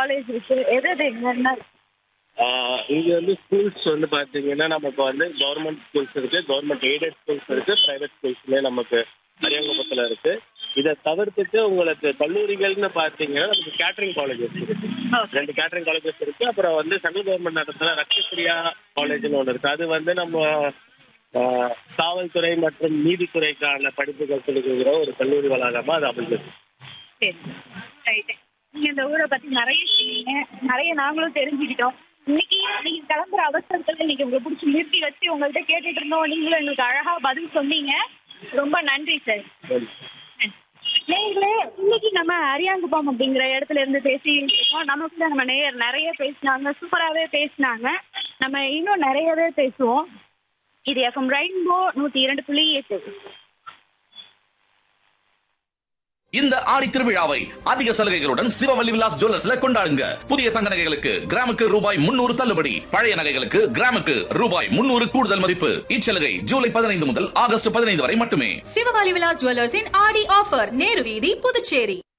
college இருக்கு எது எது என்னென்ன ஆஹ் இங்க வந்து ஸ்கூல்ஸ் வந்து பாத்தீங்கன்னா நமக்கு வந்து கவர்மெண்ட் ஸ்கூல்ஸ் இருக்கு கவர்மெண்ட் எய்டட் ஸ்கூல்ஸ் இருக்கு பிரைவேட் ஸ்கூல்ஸ்மே நமக்கு அரியங்குப்பத்துல இருக்கு இதை தவிர்த்துட்டு உங்களுக்கு கல்லூரிகள்னு பாத்தீங்கன்னா நமக்கு கேட்டரிங் காலேஜஸ் இருக்கு ரெண்டு கேட்டரிங் காலேஜஸ் இருக்கு அப்புறம் வந்து சென்ட்ரல் கவர்மெண்ட் நடத்துற ரக்ஷபிரியா காலேஜ்னு ஒன்று இருக்கு அது வந்து நம்ம ஆஹ், காவல்துறை மற்றும் நீதித்துறைக்கான படிப்புகள் சொல்லிக்கிற ஒரு கல்லூரி வளாகமா அது அமைஞ்சிருக்கு சரி ரைட்டு நீங்க இந்த ஊரை பத்தி நிறைய சொன்னீங்க நிறைய நாங்களும் தெரிஞ்சுக்கிட்டோம் இன்னைக்கு நீங்க கிளம்புற அவசரத்துல இன்னைக்கு உங்களை பிடிச்சி நிறுத்தி வச்சு உங்கள்கிட்ட கேட்டுட்டு இருந்தோம் நீங்களும் எங்களுக்கு அழகா பதில் சொன்னீங்க ரொம்ப நன்றி சார் நேயர்களே இன்னைக்கு நம்ம அரியாங்குப்பம் அப்படிங்கிற இடத்துல இருந்து பேசிட்டு இருக்கோம் நமக்குள்ள நம்ம நேயர் நிறைய பேசினாங்க சூப்பராகவே பேசினாங்க நம்ம இன்னும் நிறையவே பேசுவோம் இது எஃப்எம் ரெயின்போ நூத்தி இரண்டு புள்ளி எட்டு இந்த ஆடி திருவிழாவை அதிக சலுகைகளுடன் சிவவல்லி விலாஸ் ஜுவல்லர்ஸ்ல கொண்டாடுங்க புதிய தங்க நகைகளுக்கு கிராமுக்கு ரூபாய் முன்னூறு தள்ளுபடி பழைய நகைகளுக்கு கிராமுக்கு ரூபாய் முன்னூறு கூடுதல் மதிப்பு இச்சலுகை ஜூலை பதினைந்து முதல் ஆகஸ்ட் பதினைந்து வரை மட்டுமே சிவகாலி விலாஸ் ஜுவல்லர்ஸின் ஆடி ஆஃபர் நேரு வீதி புதுச்சேரி